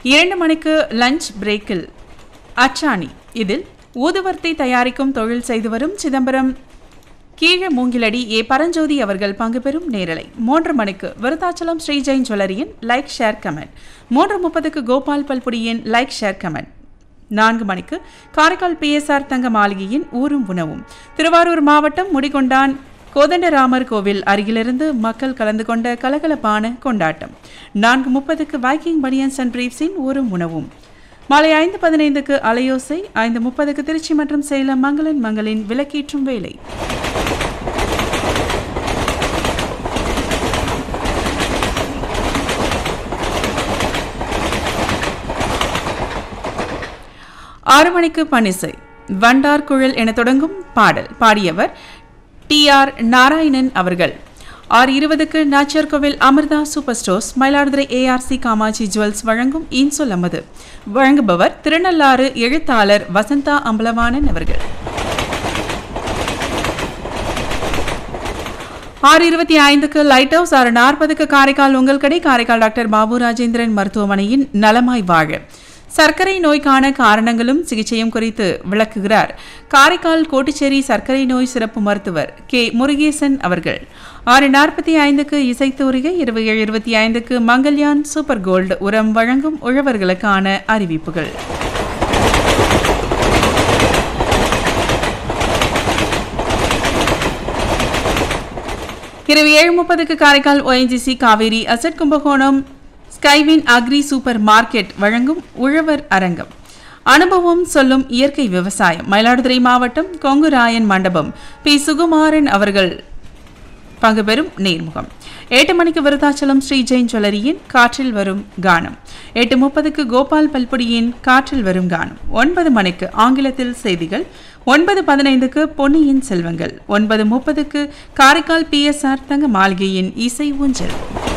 இரண்டு மணிக்கு லஞ்ச் பிரேக்கில் அச்சாணி இதில் ஊதுவர்த்தி தயாரிக்கும் தொழில் செய்து வரும் சிதம்பரம் கீழ மூங்கிலடி ஏ பரஞ்சோதி அவர்கள் பங்கு பெறும் நேரலை மூன்று மணிக்கு விருத்தாச்சலம் ஸ்ரீ ஜெயின் ஜுவல்லரியின் லைக் ஷேர் கமெண்ட் மூன்று முப்பதுக்கு கோபால் பல்புடியின் லைக் ஷேர் கமெண்ட் நான்கு மணிக்கு காரைக்கால் பிஎஸ்ஆர் தங்க மாளிகையின் ஊரும் உணவும் திருவாரூர் மாவட்டம் முடிகொண்டான் கோதண்டராமர் கோவில் அருகிலிருந்து மக்கள் கலந்து கொண்ட கலகலப்பான கொண்டாட்டம் நான்கு முப்பதுக்கு வைக்கிங் பனியன்ஸ் அண்ட் பிரீப்ஸின் ஊரும் உணவும் மாலை ஐந்து பதினைந்துக்கு அலையோசை ஐந்து முப்பதுக்கு திருச்சி மற்றும் சேலம் மங்களன் மங்களின் விளக்கேற்றும் வேலை ஆறு மணிக்கு பனிசை வண்டார் குழல் என தொடங்கும் பாடல் பாடியவர் டி ஆர் நாராயணன் அவர்கள் ஆறு இருபதுக்கு Nachiyar Koil Amirtha super stores Mayiladuthurai ARC Kamatchi jewels வழங்கும் இன்சொல் அமது வழங்குபவர் திருநள்ளாறு எழுத்தாளர் வசந்தா அம்பலவாணன் அவர்கள் ஆறு இருபத்தி ஐந்துக்கு லைட் ஹவுஸ் ஆறு நாற்பதுக்கு காரைக்கால் உங்கள் கடை காரைக்கால் டாக்டர் பாபு ராஜேந்திரன் மருத்துவமனையின் நலமாய் வாழ சர்க்கரை நோய்க்கான காரணங்களும் சிகிச்சையும் குறித்து விளக்குகிறார் காரைக்கால் கோட்டுச்சேரி சர்க்கரை நோய் சிறப்பு மருத்துவர் கே முருகேசன் அவர்கள் ஆறு நாற்பத்தி ஐந்துக்கு இசைத்தூரிகை இருபது ஏழு இருபத்தி ஐந்துக்கு மங்கல்யான் சூப்பர் கோல்டு உரம் வழங்கும் உழவர்களுக்கான அறிவிப்புகள் இரவு ஏழு முப்பதுக்கு Karaikal ONGC Cauvery asset Kumbakonam Skywin agri super market வழங்கும் உழவர் அரங்கம் அனுபவம் சொல்லும் இயற்கை விவசாயம் மயிலாடுதுறை மாவட்டம் கொங்குராயன் மண்டபம் பி சுகுமாரன் அவர்கள் பங்கு பெறும் நேர்முகம் எட்டு மணிக்கு விருதாச்சலம் ஸ்ரீ ஜெயின் ஜுவல்லரியின் காற்றில் வரும் கானம் எட்டு முப்பதுக்கு கோபால் பல்புடியின் காற்றில் வரும் கானம் ஒன்பது மணிக்கு ஆங்கிலத்தில் செய்திகள் ஒன்பது பதினைந்துக்கு பொன்னியின் செல்வங்கள் ஒன்பது முப்பதுக்கு காரைக்கால் பிஎஸ்ஆர் தங்க மாளிகையின் இசை ஊஞ்சல்